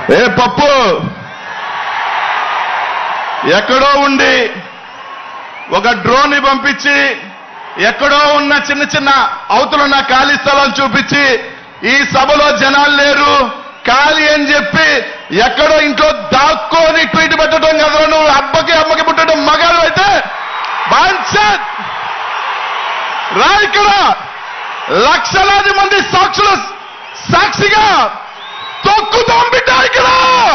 ఏ పప్పు ఎక్కడో ఉండి ఒక డ్రోన్ ని పంపించి ఎక్కడో ఉన్న చిన్న చిన్న అవతలున్న ఖాళీ స్థలాలు చూపించి ఈ సభలో జనాలు లేరు ఖాళీ అని చెప్పి ఎక్కడో ఇంట్లో దాక్కొని ట్వీట్ పెట్టడం కదా నువ్వు అబ్బకి అమ్మకి పుట్టడం మగాడు అయితే బాన్సత్ రా ఇక్కడ లక్షలాది మంది సాక్షుల సాక్షిగా తొక్కుతాం బిడ్డ ఇక్కడ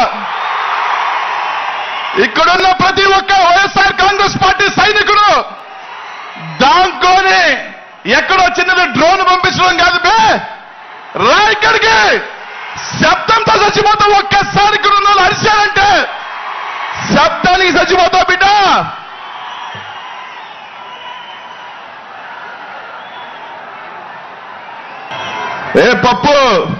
ఇక్కడున్న ప్రతి ఒక్క వైఎస్ఆర్ కాంగ్రెస్ పార్టీ సైనికుడు దాంకోని ఎక్కడో చిన్నది డ్రోన్ పంపించడం కాదు బే రా ఇక్కడికి శబ్దంతో చచ్చిపోతావు ఒక్కసారి ఇక్కడ ఉన్న వాళ్ళు అరిశారంటే శబ్దానికి చచ్చిపోతావు బిడ్డ ఏ పప్పు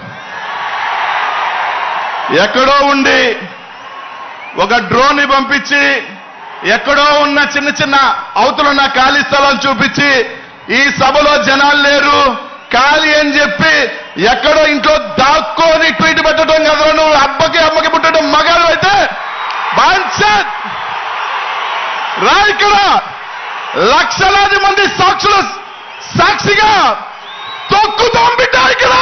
ఎక్కడో ఉండి ఒక డ్రోన్ ని పంపించి ఎక్కడో ఉన్న చిన్న చిన్న అవతలున్న ఖాళీ స్థలాలు చూపించి ఈ సభలో జనాలు లేరు ఖాళీ అని చెప్పి ఎక్కడో ఇంట్లో దాక్కొని ట్వీట్ పెట్టడం కదా నువ్వు అబ్బకి అమ్మకి పుట్టడం మగాడు అయితే బాన్సత్ రా ఇక్కడ లక్షలాది మంది సాక్షుల సాక్షిగా తొక్కుతాం బిడ్డ ఇక్కడ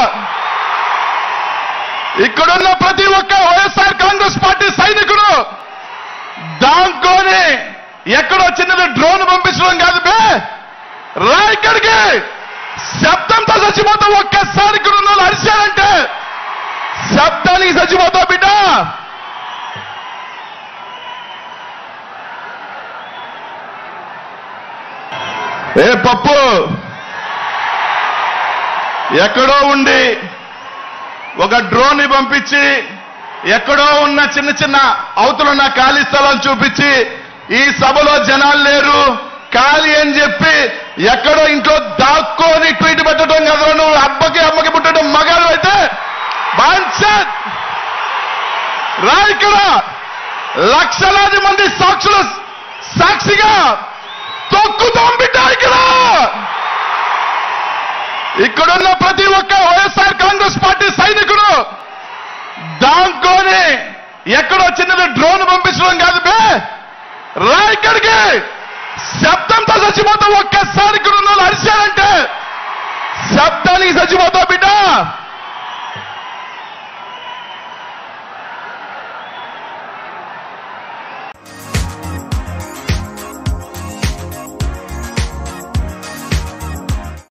ఇక్కడున్న ప్రతి ఒక్క వైఎస్ఆర్ కాంగ్రెస్ పార్టీ సైనికుడు దాంకోని ఎక్కడో చిన్నది డ్రోన్ పంపించడం కాదు బే రా ఇక్కడికి శబ్దంతో చచ్చిపోతావు ఒక్కసారి ఇక్కడ ఉన్న వాళ్ళు అరిశారంటే శబ్దానికి చచ్చిపోతావు బిడ్డ ఏ పప్పు ఎక్కడో ఉండి ఒక డ్రోన్ ని పంపించి ఎక్కడో ఉన్న చిన్న చిన్న అవతలున్న ఖాళీ స్థలాలు చూపించి ఈ సభలో జనాలు లేరు ఖాళీ అని చెప్పి ఎక్కడో ఇంట్లో దాక్కొని ట్వీట్ పెట్టడం కదా నువ్వు అబ్బకి అమ్మకి పుట్టడం మగాడు అయితే బాన్సత్ రా ఇక్కడ లక్షలాది మంది సాక్షుల సాక్షిగా తొక్కుతాం బిడ్డ ఇక్కడ ఇక్కడున్న ప్రతి ఒక్క వైఎస్ఆర్ కాంగ్రెస్ పార్టీ సైనికుడు దాంకోని ఎక్కడో చిన్నది డ్రోన్ పంపించడం కాదు బే రా ఇక్కడికి శబ్దంతో చచ్చిపోతావు ఒక్కసారి ఇక్కడ ఉన్న వాళ్ళు అరిశారంటే శబ్దానికి చచ్చిపోతావు